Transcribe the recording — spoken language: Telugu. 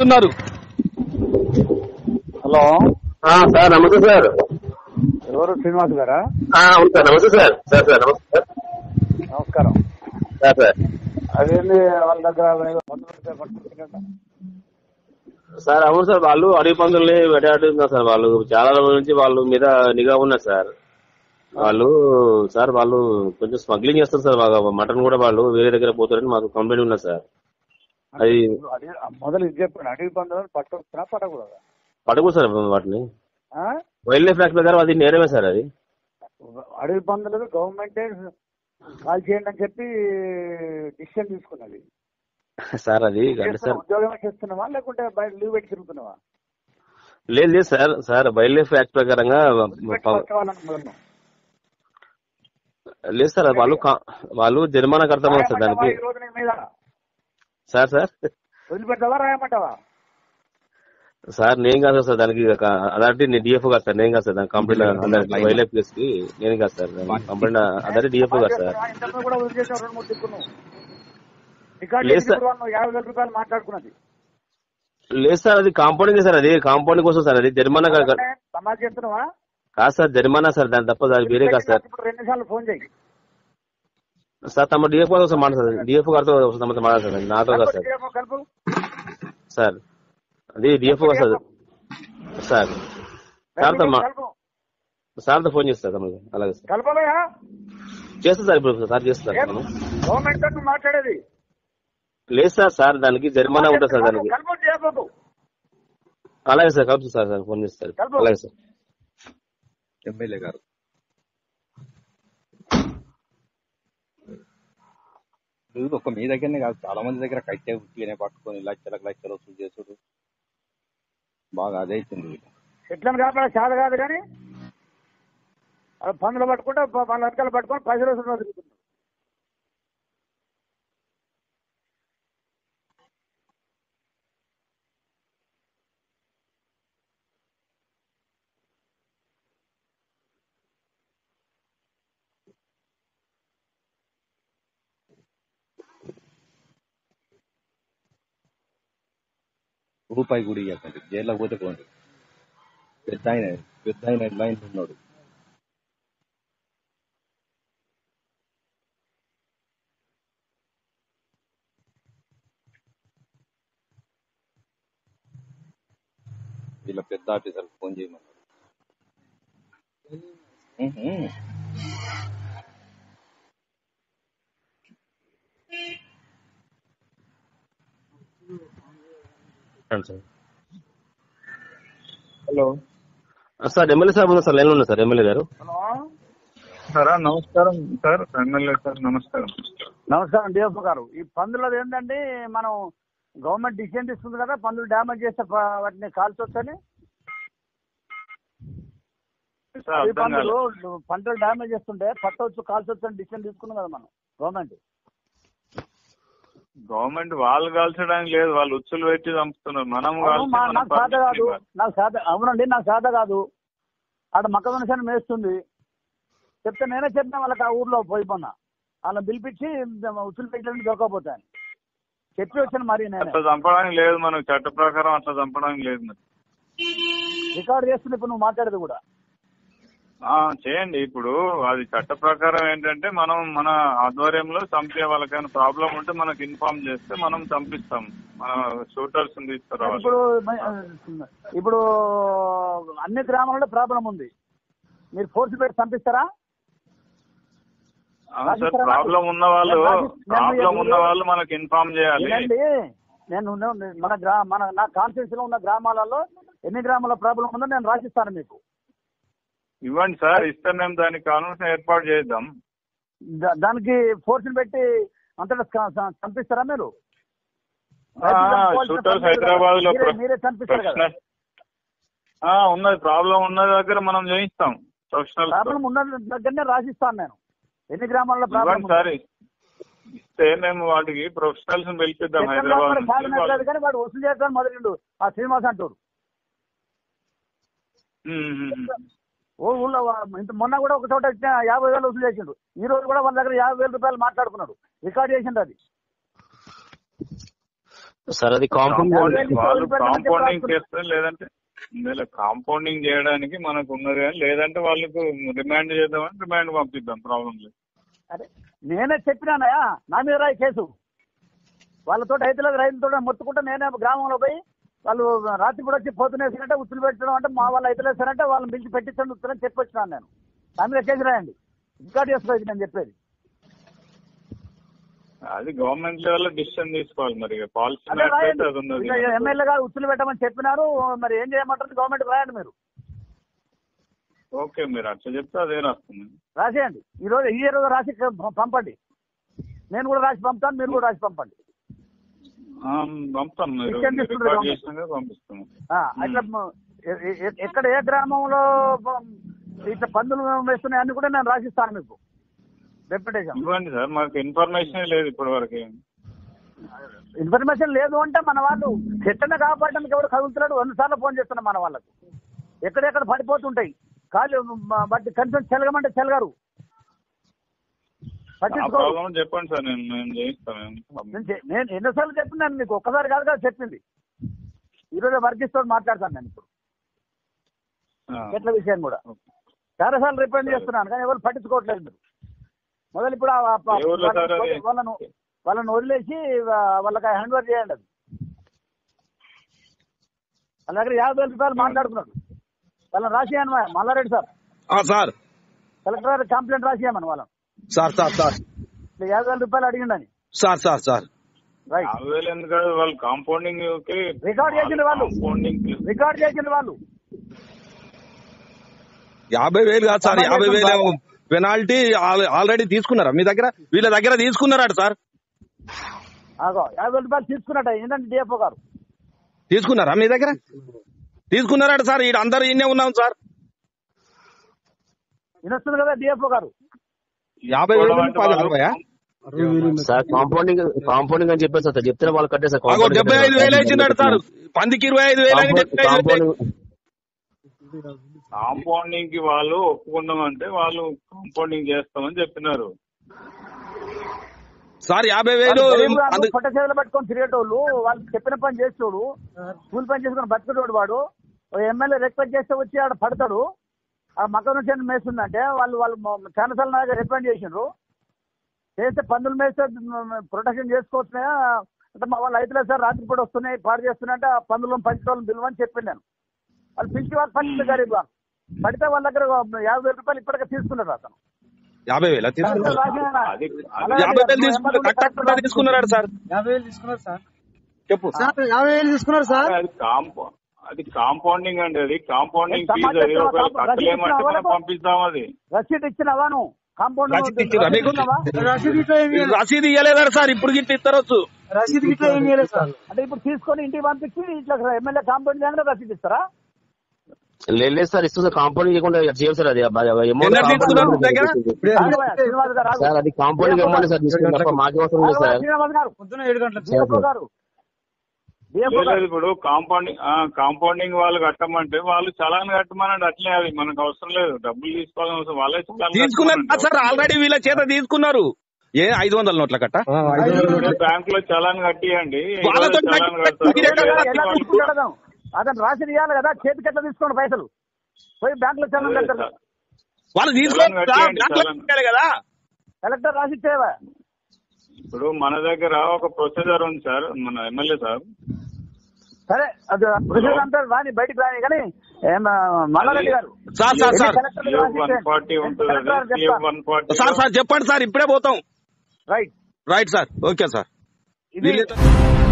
ఉన్నారు హలో సార్ నమస్తే సార్ ఎవరు శ్రీనివాస్ గారా ఆ, అవును సార్ నమస్తే సార్ సార్ సార్ నమస్తే సార్ నమస్కారం సార్ సార్ అదేంది వాళ్ళ దగ్గర ఏదో మందులు ఉంటే పట్టుకుంటున్నారట. సార్ అవును సార్ వాళ్ళు అడవి పందుల్ని వేటాడుతున్నారు సార్ వాళ్ళు చాలా రోజుల నుంచి వాళ్ళ మీద నిఘా ఉన్నారు సార్ వాళ్ళు సార్ వాళ్ళు కొంచెం స్మగ్లింగ్ చేస్తారు సార్ బాగా మటన్ కూడా వాళ్ళు వేరే దగ్గర పోతారని మాకు కంప్లైంట్ ఉన్నది సార్ అది ఇప్పుడు అడవి మొదలు ఇది చెప్పండి అడవి పందులను పట్టొచ్చునా పట్టకూడదా పడకు సార్ వాటిని ఆ? వైల్డ్ లైఫ్ యాక్ట్ ప్రకారం అది నేరమే సార్ అది అడవి పందులకు గవర్నమెంటే కాల్ చేయండి అని చెప్పి డిసిషన్ తీసుకున్నది సార్ అది అంటే సార్ ఉద్యోగమే చేస్తున్నావా లేకుంటే బయట లీవ్ పెట్టి తిరుగుతున్నావా లేదు లేదు sir sir wildlife act ప్రకారంగా పెట్టి ప- పట్టుకోవాలని మొదలు. లేదు సార్ వాళ్ళు కా- వాళ్ళు జరిమానా కడతామని సార్ రాయమంటావా దానికి ఈ రోజు నీ మీద సార్ సార్ వదిలిపెట్టావా రాయమంటావా సార్ నేను కాదు సార్ దానికి ఒక- అలాంటి నేను డిఎఫ్ కాదు సార్ నేను కాదు సార్ దానికి కంప్లైంట్ వైల్డ్ లైఫ్ కేసు కి నేను కాదు సార్ కంప్లైంట్ అదే డిఎఫ్ కాదు సార్ ఇంతకు కూడా వదిలిచేసావు రెండు మూడు దిక్కులు రికార్డు లేదు చేసి సార్. ఇప్పుడు నువ్వు యాభై వేల రూపాయలు మాట్లాడుకున్నది లేదు సార్ అది కాంపౌండింగ్ సార్ అది కాంపౌండింగ్ కోసం సార్ అది జరిమానా కాదు కాదు సమాజ్ చేస్తున్నావా కాదు సార్ జరిమానా సార్ దాని తప్ప దాని వేరే కాదు సార్ ఇప్పుడు రెండు నిమిషాలు ఫోన్ చేయి సార్ తమ డిఎఫ్ గారితో ఒకసారి మాట్లాడతారు డిఎఫ్ గారితో తమతో మాట్లాడతారు నాతో కాదు సార్ కలుపు, కలుపు సార్ అది డిఎఫ్ గారు సార్ సార్ సార్తో మా కలుపు సార్తో ఫోన్ చేస్తారు తమకు అలాగే సార్ కలపలయా చేస్తా సార్ ఇప్పుడు సార్ చేస్తారు ఏం? గవర్నమెంట్ తో నువ్వు మాట్లాడేది లేదు సార్ సార్ దానికి జరిమానా ఉంటుంది సార్ దానికి కలుపు చేయబోకు అలాగే సార్ కలుపు సార్ సార్ ఫోన్ చేస్తారు కలుపు. అలాగే సార్ ఎమ్మెల్యే గారు ఇది ఒక మీ దగ్గరనే కాదు చాలా మంది దగ్గర కట్టే ఉట్టిగానే పట్టుకొని లక్షలకు లక్షలు వసూలు చేసుడు బాగా అదే అవుతుంది వీళ్ళు. ఎట్లని కాపాడ చాద కాదు కానీ అలా పందులు పట్టుకుంటే ప- వాళ్ళ వెనకాల పట్టుకొని పైసలు వసూలు తిరుగుతున్నారు రూపాయి కూడా ఇవ్వకండి జైల్లో పోతే పోండి పెద్ద ఆయన పెద్ద ఆయన లైన్ ఉన్నాడు వీళ్ళ పెద్ద ఆఫీసర్ ఫోన్ చేయమన్నాడు ఉహు. రండి సార్ హలో ఆ, సార్ ఎమ్మెల్యే సార్ ఉన్నారు సార్ లైన్ ఉన్నారు సార్ ఎమ్మెల్యే గారు హలో సార్ నమస్కారం సార్ ఎమ్మెల్యే సార్ నమస్కారం నమస్కారం డిఎఫ్ గారు ఈ పందులది ఏంటంటే మనం గవర్నమెంట్ డిసిజన్ తీసుకుంది కదా పందులు డ్యామేజ్ చేస్తే ప- వాటిని కాల్చొచ్చని సార్ ఈ అర్థం పందులు కాలేదు. పంటలు డ్యామేజ్ చేస్తుంటే పట్టవచ్చు కాల్చొచ్చు అని డిసిజన్ తీసుకున్నాం కదా మనం గవర్నమెంట్ గవర్నమెంట్ వాళ్ళు కాల్చడానికి లేదు వాళ్ళు ఉచ్చులు పెట్టి చంపుతున్నారు మనం అవును, కాల్చి మా- మనం నాకు సాధ permission కాదు ఇవ్వాలి. నాకు సాధ అవునండి నాకు సాధ కాదు ఆడ మక్క మనిషిని మేస్తుంది చెప్తే నేనే చెప్పిన వాళ్ళకి ఆ ఊర్లో పోయి మొన్న వాళ్ళని పిలిపించి ఉసులు పెట్టడానికి దొరకపోతాను చెప్పి వచ్చాను మరి నేనే అట్లా చంపడానికి లేదు మనకు చట్ట ప్రకారం అట్లా చంపడానికి లేదు మరి రికార్డ్ చేస్తుంది ఇప్పుడు నువ్వు మాట్లాడేది కూడా ఆ, చేయండి ఇప్పుడు అది చట్ట ప్రకారం ఏంటంటే మనం మన ఆధ్వర్యంలో చంపే వాళ్ళకైనా ప్రాబ్లం ఉంటే మనకు ఇన్ఫార్మ్ చేస్తే మనం చంపిస్తాం మన షూటర్స్ తీసుకురావాలి ఇప్పుడు ఇప్పుడు అన్ని గ్రామాలలో ప్రాబ్లం ఉంది మీరు ఫోర్స్ పెట్టి పంపిస్తారా అవును సార్ ప్రాబ్లం ఉన్న వాళ్ళు ప్రాబ్లం ఉన్న వాళ్ళు మనకు ఇన్ఫార్మ్ చేయాలి వినండి నేను నేను- మన గ్రా మన నా కాన్స్టిట్యూన్సీ లో ఉన్న గ్రామాలలో ఎన్ని గ్రామాల ప్రాబ్లం ఉందో నేను రాసిస్తాను మీకు ఇవ్వండి సార్ ఇస్తే మేము దానికి కాన్ఫరెన్స్ ఏర్పాటు చేద్దాం దా- దానికి ఫోర్స్ పెట్టి అంతటా చ- చ- చంపిస్తారా మీరు ఆ, షూటర్స్ హైదరాబాద్ లో మీరే- మీరే చంపిస్తారు కదా ప్రొఫెషనల్ ఆ, ఉన్నది ప్రాబ్లం ఉన్న దగ్గర మనం చేయిస్తాం ప్రొఫెషనల్ ప్రాబ్లం ఉన్న దగ్గరనే రాసిస్తాను నేను ఎన్ని గ్రామాల్లో ప్రాబ్లం ఇవ్వండి సార్ ఇస్తే మేము వాటికి ప్రొఫెషనల్స్ పిలిపిద్దాం ఎక్కడ హైదరాబాద్ లోపల నుంచి సాధనట్లేదు వాళ్ళు- కానీ వాడు వసూలు చేస్తాను మొదలు ఆ శ్రీనివాస్ అంటాడు ఉమ్, ఉమ్, ఉమ్. ఓ ఊళ్ళో వా- ఇంత మొన్న కూడా ఒక చోట ఇచ్చిన యాభై వేలు వసూలు చేసిండు ఈ రోజు కూడా వాళ్ళ దగ్గర యాభై వేల రూపాయలు మాట్లాడుకున్నాడు రికార్డ్ చేసిండు అది సార్ అది కాంపౌండ్ కాంపౌండింగ్ వాళ్ళు యాభై వేలు కాంపౌండింగ్ చెప్పి చేస్తారు లేదంటే ఇందులో కాంపౌండింగ్ చేయడానికి మనకు ఉన్నది కానీ లేదంటే వాళ్ళకు రిమాండ్ చేద్దామని రిమాండ్ పంపిద్దాం ప్రాబ్లం లేదు అరే నేనే చెప్పినానయా నా మీద రాయి కేసు వాళ్ళతో రైతులకు రైతులతో మొత్తుకుంటే నేనే గ్రామంలో పోయి వాళ్ళు రాత్రి కూడా వచ్చి పొద్దున వేసినట్టే ఉత్తులు పెట్టడం అంటే మా వాళ్ళు రైతులు వేసారంటే వాళ్ళని పిలిచి పెట్టించండి ఉత్తరం చెప్పి వచ్చినాను నేను నా మీద కేసు రాయండి రికార్డ్ చేసుకోవచ్చు నేను చెప్పేది అది గవర్నమెంట్ లెవెల్ లో డిసిషన్ తీసుకోవాలి మరి పాలసీ అదే మ్యాటర్ అయితే రాయండి అది ఉన్నది ఇంకా ఎమ్మెల్యే గారు ఉత్తులు పెట్టమని చెప్పినారు మరి ఏం చేయమంటారు గవర్నమెంట్ రాయండి మీరు ఓకే మీరు అట్లా చెప్తే అదే రాస్తుంది రాసేయండి ఈ రోజు ఈ రోజు రాసి ప- పంపండి నేను కూడా రాసి పంపుతాను మీరు కూడా రాసి పంపండి ఆ, పంపుతాం మీరు Decision తీసుకుంటారు రికార్డ్ గవర్నమెంట్. చేసినాక పంపిస్తాం ఆ, అట్లా మ- ఎ- ఎ- ఎక్కడ ఏ గ్రామంలో ప- ఇట్లా పందులు వేస్తున్నాయి అన్ని కూడా నేను రాసిస్తాను మీకు డెప్యుటేషన్ ఇవ్వండి సార్ మాకు ఇన్ఫర్మేషన్ లేదు ఇప్పటి వరకు ఇన్ఫర్మేషన్ లేదు అంటే మన వాళ్ళు చెట్టనే కాపాడడానికి ఎవరు కదులుతున్నాడు వంద సార్లు ఫోన్ చేస్తున్నాం మన వాళ్ళకు ఎక్కడెక్కడ పడిపోతుంటాయి కాలు మ- బట్టి కనీసం చెలగమంటే చెలగరు ఆ పట్టించుకోరు ప్రాబ్లం చెప్పండి సార్ నేను నేను చేయిస్తాను నేను చె- నేను ఎన్నోసార్లు చెప్పినాను మీకు ఒక్కసారి కాదు కదా చెప్పింది ఈరోజు వర్గిస్తో మాట్లాడతాను నేను ఇప్పుడు చెట్ల విషయం కూడా చాలాసార్లు రిపెండ్ చేస్తున్నాను కానీ ఎవరు పట్టించుకోవట్లేదు మీరు మొదలు ఇప్పుడు ఆ- ఆ- ఏ ఊర్లో సార్ అది? వాళ్ళను వాళ్ళని వదిలేసి వా- వాళ్ళకి హ్యాండ్ ఓవర్ చేయండి అది వాళ్ళ దగ్గర యాభై వేల రూపాయలు మాట్లాడుకున్నాడు వాళ్ళని రాసియాను మల్లారెడ్డి సార్ ఆ, సార్ కలెక్టర్ గారు కంప్లైంట్ రాసియామని వాళ్ళని సార్ సార్ సార్ ఇట్లా యాభై వేల రూపాయలు అడిగిండని సార్ సార్ సార్ రైట్ యాభై వేలు ఎందుకంటే వాళ్ళు కాంపౌండింగ్ కి రికార్డ్ చేసిండు వాళ్ళు. కాంపౌండింగ్ రికార్డ్ చేసిన వాళ్ళు యాభై వేలు కాదు సార్ యాభై వేలు పెనాల్టీ ఆల్రెడీ తీసుకున్నారా మీ దగ్గర వీళ్ళ దగ్గర తీసుకున్నారట సార్ ఆగో యాభై వేల రూపాయలు తీసుకున్నట్ట ఏంటంటే డిఎఫ్ఓ గారు తీసుకున్నారా మీ దగ్గర తీసుకున్నారట సార్ ఈడ అందరు ఈయనే ఉన్నాం సార్ ఈయన వస్తుంది కదా డిఎఫ్ఓ గారు యాభై వేలు పది అరవయా సార్ కాంపౌండింగ్ కాంపౌండింగ్ అని చెప్పేసి సార్ చెప్తే వాళ్ళు కట్టే సార్ అగో డెబ్బై ఐదు వేలు ఇచ్చినాడు సార్ పందికి ఇరవై ఐదు వేలు అని డెబ్బై ఐదు వేలు. కాంపౌండింగ్ కాంపౌండింగ్ కి వాళ్ళు ఒప్పుకున్నామంటే వాళ్ళు కాంపౌండింగ్ చేస్తామని చెప్పినారు సార్ యాభై వేలు అందు- పొట్ట చేతులు పట్టుకొని తిరిగేటోళ్ళు వాళ్ళు చెప్పిన పని చేసేటోడు కూలి పని చేసుకుని బతికేటోడు వాడు ఓ ఎమ్మెల్యే రిక్వెస్ట్ చేస్తే వచ్చి ఆడ పడతాడు ఆ మక్క నుంచి మేస్తుందంటే వాళ్ళు వాళ్ళు చాలాసార్లు నా దగ్గర రికమెండ్ చేసిండ్రు చేస్తే పందులు మేస్తే ప్రొటెక్షన్ చేసుకోవచ్చునే అంటే మా వాళ్ళు అయితే సార్ రాత్రి పూట వస్తున్నాయి పాడు చేస్తున్నాయి అంటే ఆ పందులను పంచుకోవాలని పిలువని చెప్పింది నేను వాళ్ళు పిలిచి వాళ్ళు పంచింది గరీబ్ వాళ్ళు పడితే వాళ్ళ దగ్గర యాభై వేల రూపాయలు ఇప్పటికే తీసుకున్నారు అతను యాభై వేల తీసుకున్నారు అది యాభై వేలు తీసుకున్నారు కట్టకుండా తీసుకున్నారట సార్ యాభై వేలు తీసుకున్నారు సార్ చెప్పు సార్ యాభై వేలు తీసుకున్నారు సార్ అది కాంపౌ అది కాంపౌండింగ్ అండి అది కాంపౌండింగ్ ఏ ఫీజు అది సమాచారం ఒకవేళ కాంపౌ- కట్టలేమంటే రసీదు మనం ఇచ్చినావా? పంపిస్తాం అది రసీదు ఇచ్చినవా నువ్వు కాంపౌండ్ రసీదు ఇచ్చిరా మీకు? రసీదు ఇట్లా ఏం చేయలేదు రసీదు ఇవ్వలేదట సార్ ఇప్పుడు గిట్ల ఇస్తారొచ్చు రసీదు ఇట్లా ఏం చేయలేదు సార్ అంటే ఇప్పుడు తీసుకొని ఇంటికి పంపించి ఇట్లా ఎమ్మెల్యే కాంపౌండ్ చేయగానే రసీదు ఇస్తారా లేదు లేదు సార్ ఇస్తుంది సార్ కాంపౌండింగ్ చేయకుండా చేయం సార్ అది అమౌంట్ ఎన్నో తీసుకున్నారు మీ దగ్గర? రాఘవయ్య, శ్రీనివాస్ గారు రాఘవ. సార్ అది కాంపౌండింగ్ అమౌంట్ సార్ తీసుకుని తప్ప మాకు అవసరం లేదు రాఘవయ్య, సార్ శ్రీనివాస్ గారు పొద్దున ఏడు గంటలకు డిఎఫ్ఓ గారు డిఎఫ్ఓ లేదు గారు ఇప్పుడు కాంపౌండింగ్ ఆ, కాంపౌండింగ్ వాళ్ళు కట్టమంటే వాళ్ళు చలాన్ కట్టమనండి అట్లే అది మనకు అవసరం లేదు డబ్బులు తీసుకోవాల్సిన అవసరం వాళ్ళే చలాన్ తీసుకున్నారు కదా సార్ ఆల్రెడీ వీళ్ళ చేత తీసుకున్నారు ఏ ఐదు వందల నోట్ల కట్ట బ్యాంక్ లో చలాన్ కట్టియండి వాళ్ళతో చలాన్ కట్టి- కడతారు. మీరే కదా ఎలా తీసుకుంటాడు అతను రాసి ఇవ్వాలి కదా చేతికి ఎట్లా తీసుకోండి పైసలు పోయి బ్యాంక్ లో చలం కడతారు వాళ్ళు చలాన్ తీసుకోవాలి కట్టియండి, బ్యాంకులో చలాన్. పెట్టాలి కదా కలెక్టర్ రాసి ఇచ్చేవా ఇప్పుడు మన దగ్గర ఒక ప్రొసీజర్ ఉంది సార్ మన ఎమ్మెల్యే సార్ సరే అది ప్రొసీజర్ అంతా రాని బయటికి రాని కానీ ఏం, Malla Reddy garu sir sir sir collector రాసి వన్ ఫార్టీ ఉంటుంది కలెక్టర్ చెప్తా వన్ ఫార్టీ సార్ సార్ చెప్పండి సార్ ఇప్పుడే పోతాం right right sir okay sir ఇది వీళ్ళతో